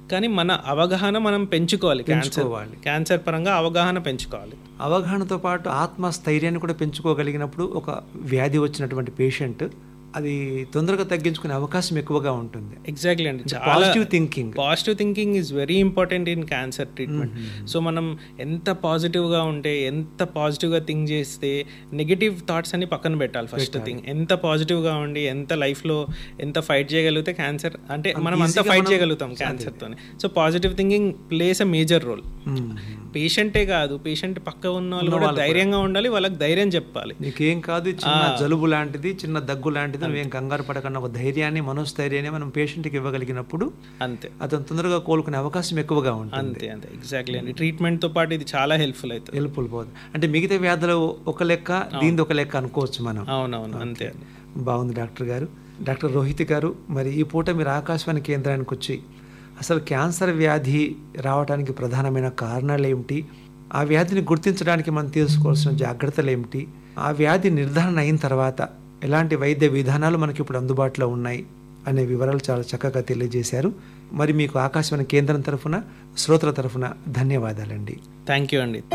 కానీ మన అవగాహన మనం పెంచుకోవాలి క్యాన్సర్ పెంచుకోవాలి. క్యాన్సర్ పరంగా అవగాహన పెంచుకోవాలి అవగాహనతో పాటు ఆత్మస్థైర్యాన్ని కూడా పెంచుకోగలిగినప్పుడు ఒక వ్యాధి వచ్చినటువంటి పేషెంట్ అది తొందరగా తగ్గించుకునే అవకాశం ఎక్కువగా ఉంటుంది ఎగ్జాక్ట్లీ అండి చాలా positive thinking positive thinking is very important in cancer treatment so మనం ఎంత పాజిటివ్గా ఉంటే ఎంత పాజిటివ్గా థింక్ చేస్తే నెగిటివ్ థాట్స్ అని పక్కన పెట్టాలి ఫస్ట్ థింగ్ ఎంత పాజిటివ్గా ఉండి ఎంత లైఫ్లో ఎంత ఫైట్ చేయగలిగితే క్యాన్సర్ అంటే మనం అంత ఫైట్ చేయగలుగుతాం క్యాన్సర్తో so positive thinking plays a major role పేషెంటే కాదు పేషెంట్ పక్క ఉన్న వాళ్ళు కూడా ధైర్యంగా ఉండాలి వాళ్ళకి ధైర్యం చెప్పాలి నీకేం కాదు చిన్న జలుబు లాంటిది చిన్న దగ్గు లాంటిది నువ్వేం కంగారు పడకన్నా ఒక ధైర్యాన్ని మనోస్థైర్యాన్ని మనం పేషెంట్కి ఇవ్వగలిగినప్పుడు అంతే అతను తొందరగా కోలుకునే అవకాశం ఎక్కువగా ఉంటుంది అంతే అంతే ఎగ్జాక్ట్లీ అండి ట్రీట్మెంట్తో పాటు ఇది చాలా హెల్ప్ఫుల్ అవుతుంది హెల్ప్ఫుల్ పోతుంది అంటే మిగతా వ్యాధులు ఒక లెక్క దీనిది ఒక లెక్క అనుకోవచ్చు మనం అవునవును అంతే అండి బాగుంది డాక్టర్ గారు డాక్టర్ రోహిత్ గారు మరి ఈ పూట మీరు ఆకాశవాణి కేంద్రానికి వచ్చి అసలు క్యాన్సర్ వ్యాధి రావడానికి ప్రధానమైన కారణాలు ఏమిటి ఆ వ్యాధిని గుర్తించడానికి మనం తీసుకోవాల్సిన జాగ్రత్తలు ఏమిటి ఆ వ్యాధి నిర్ధారణ అయిన తర్వాత ఎలాంటి వైద్య విధానాలు మనకి ఇప్పుడు అందుబాటులో ఉన్నాయి అనే వివరాలు చాలా చక్కగా తెలియజేశారు మరి మీకు ఆకాశవాణి కేంద్రం తరఫున శ్రోతల తరఫున ధన్యవాదాలండి థ్యాంక్ యూ అండి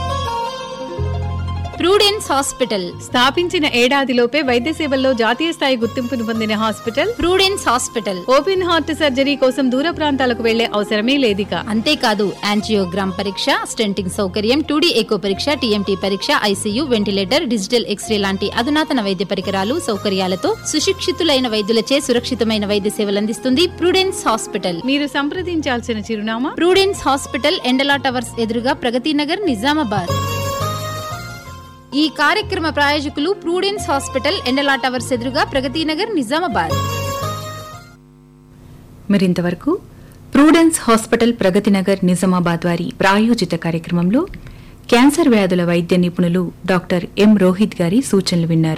ప్రూడెన్స్ హాస్పిటల్ స్థాపించిన ఏడాదిలోపే వైద్య సేవల్లో జాతీయ స్థాయి గుర్తింపును పొందిన hospital Prudence hospital open heart surgery కోసం దూర ప్రాంతాలకు వెళ్లే అవసరమే లేదిక అంతేకాదు యాంజియోగ్రామ్ పరీక్ష స్టెంటింగ్ సౌకర్యం టూడీ ఎకో పరీక్ష టీఎంటీ పరీక్ష ఐసీయూ వెంటిలేటర్ డిజిటల్ ఎక్స్రే లాంటి అధునాతన వైద్య పరికరాలు సౌకర్యాలతో సుశిక్షితులైన వైద్యులచే సురక్షితమైన వైద్య సేవలు అందిస్తుంది ప్రూడెన్స్ హాస్పిటల్ మీరు సంప్రదించాల్సిన చిరునామా ప్రూడెన్స్ హాస్పిటల్ ఎండలా టవర్స్ ఎదురుగా ప్రగతి నగర్ నిజామాబాద్ ఈ కార్యక్రమ ప్రాయోజకులు ప్రూడెన్స్ హాస్పిటల్ ఎండలా టవర్స్ ఎదురుగా ప్రగతి నగర్ నిజామాబాద్ మరింతవరకు ప్రూడెన్స్ హాస్పిటల్ ప్రగతి నగర్ నిజామాబాద్ వారి ప్రాయోజిత కార్యక్రమంలో క్యాన్సర్ వ్యాధుల వైద్య నిపుణులు డాక్టర్ ఎం రోహిత్ గారి సూచనలు విన్నారు